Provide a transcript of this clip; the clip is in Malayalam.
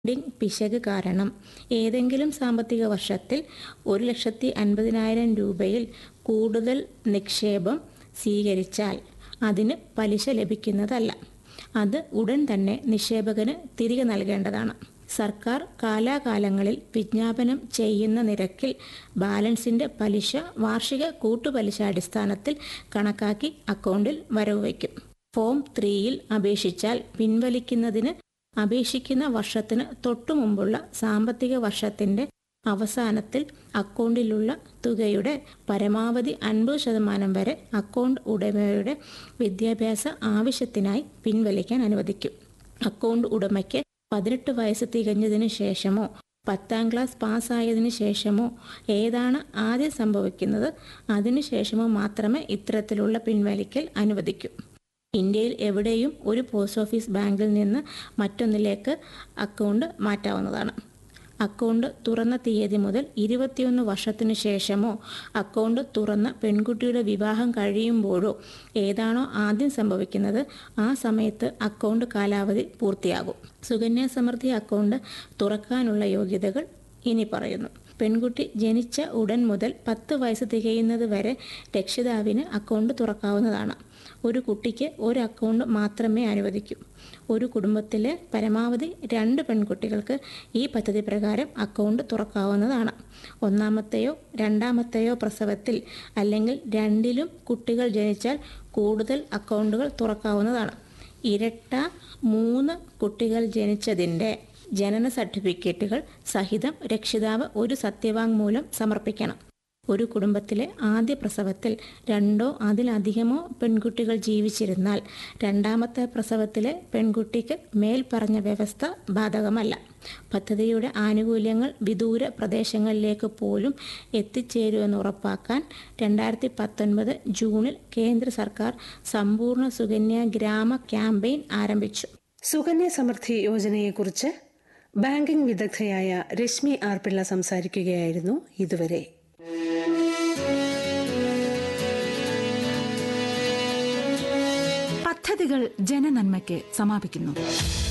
അക്കൗണ്ടിംഗ് പിശക് കാരണം ഏതെങ്കിലും സാമ്പത്തിക വർഷത്തിൽ ഒരു ലക്ഷത്തി അൻപതിനായിരം രൂപയിൽ കൂടുതൽ നിക്ഷേപം സ്വീകരിച്ചാൽ അതിന് പലിശ ലഭിക്കുന്നതല്ല അത് ഉടൻ തന്നെ നിക്ഷേപകന് തിരികെ നൽകേണ്ടതാണ് സർക്കാർ കാലാകാലങ്ങളിൽ വിജ്ഞാപനം ചെയ്യുന്ന നിരക്കിൽ ബാലൻസിന്റെ പലിശ വാർഷിക കൂട്ടുപലിശ അടിസ്ഥാനത്തിൽ കണക്കാക്കി അക്കൗണ്ടിൽ വരവ് വയ്ക്കും ഫോം ത്രീയിൽ അപേക്ഷിച്ചാൽ പിൻവലിക്കുന്നതിന് അപേക്ഷിക്കുന്ന വർഷത്തിന് തൊട്ടു മുമ്പുള്ള സാമ്പത്തിക വർഷത്തിന്റെ അവസാനത്തിൽ അക്കൗണ്ടിലുള്ള തുകയുടെ പരമാവധി അൻപത് ശതമാനം വരെ അക്കൗണ്ട് ഉടമയുടെ വിദ്യാഭ്യാസ ആവശ്യത്തിനായി പിൻവലിക്കാൻ അനുവദിക്കും അക്കൗണ്ട് ഉടമയ്ക്ക് പതിനെട്ട് വയസ്സ് തികഞ്ഞതിന് ശേഷമോ പത്താം ക്ലാസ് പാസ്സായതിനു ശേഷമോ ഏതാണ് ആദ്യം സംഭവിക്കുന്നത് അതിനുശേഷമോ മാത്രമേ ഇത്തരത്തിലുള്ള പിൻവലിക്കൽ അനുവദിക്കൂ ഇന്ത്യയിൽ എവിടെയും ഒരു പോസ്റ്റ് ഓഫീസ് ബാങ്കിൽ നിന്ന് മറ്റൊന്നിലേക്ക് അക്കൗണ്ട് മാറ്റാവുന്നതാണ് അക്കൗണ്ട് തുറന്ന തീയതി മുതൽ ഇരുപത്തിയൊന്ന് വർഷത്തിനു ശേഷമോ അക്കൗണ്ട് തുറന്ന പെൺകുട്ടിയുടെ വിവാഹം കഴിയുമ്പോഴോ ഏതാണോ ആദ്യം സംഭവിക്കുന്നത് ആ സമയത്ത് അക്കൗണ്ട് കാലാവധി പൂർത്തിയാകും സുകന്യാ സമൃദ്ധി അക്കൗണ്ട് തുറക്കാനുള്ള യോഗ്യതകൾ ഇനി പറയുന്നു പെൺകുട്ടി ജനിച്ച ഉടൻ മുതൽ പത്ത് വയസ്സ് തികയുന്നത് വരെ രക്ഷിതാവിന് അക്കൗണ്ട് തുറക്കാവുന്നതാണ് ഒരു കുട്ടിക്ക് ഒരു അക്കൗണ്ട് മാത്രമേ അനുവദിക്കൂ ഒരു കുടുംബത്തിലെ പരമാവധി രണ്ട് പെൺകുട്ടികൾക്ക് ഈ പദ്ധതി പ്രകാരം അക്കൗണ്ട് തുറക്കാവുന്നതാണ് ഒന്നാമത്തെയോ രണ്ടാമത്തെയോ പ്രസവത്തിൽ അല്ലെങ്കിൽ രണ്ടിലും കുട്ടികൾ ജനിച്ചാൽ കൂടുതൽ അക്കൗണ്ടുകൾ തുറക്കാവുന്നതാണ് ഇരട്ട മൂന്ന് കുട്ടികൾ ജനിച്ചതിൻ്റെ ജനന സർട്ടിഫിക്കറ്റുകൾ സഹിതം രക്ഷിതാവ് ഒരു സത്യവാങ്മൂലം സമർപ്പിക്കണം ഒരു കുടുംബത്തിലെ ആദ്യ പ്രസവത്തിൽ രണ്ടോ അതിലധികമോ പെൺകുട്ടികൾ ജീവിച്ചിരുന്നാൽ രണ്ടാമത്തെ പ്രസവത്തിലെ പെൺകുട്ടിക്ക് മേൽ പറഞ്ഞ വ്യവസ്ഥ ബാധകമല്ല പദ്ധതിയുടെ ആനുകൂല്യങ്ങൾ വിദൂര പ്രദേശങ്ങളിലേക്ക് പോലും എത്തിച്ചേരുമെന്ന് ഉറപ്പാക്കാൻ രണ്ടായിരത്തി പത്തൊൻപത് ജൂണിൽ കേന്ദ്ര സർക്കാർ സമ്പൂർണ്ണ സുകന്യ ഗ്രാമ ക്യാമ്പയിൻ ആരംഭിച്ചു സുകന്യ സമൃദ്ധി യോജനയെക്കുറിച്ച് ബാങ്കിംഗ് വിദഗ്ധയായ രശ്മി ആർ പിള്ള സംസാരിക്കുകയായിരുന്നു ഇതുവരെ പദ്ധതികൾ ജനനന്മയ്ക്ക് സമാപിക്കുന്നു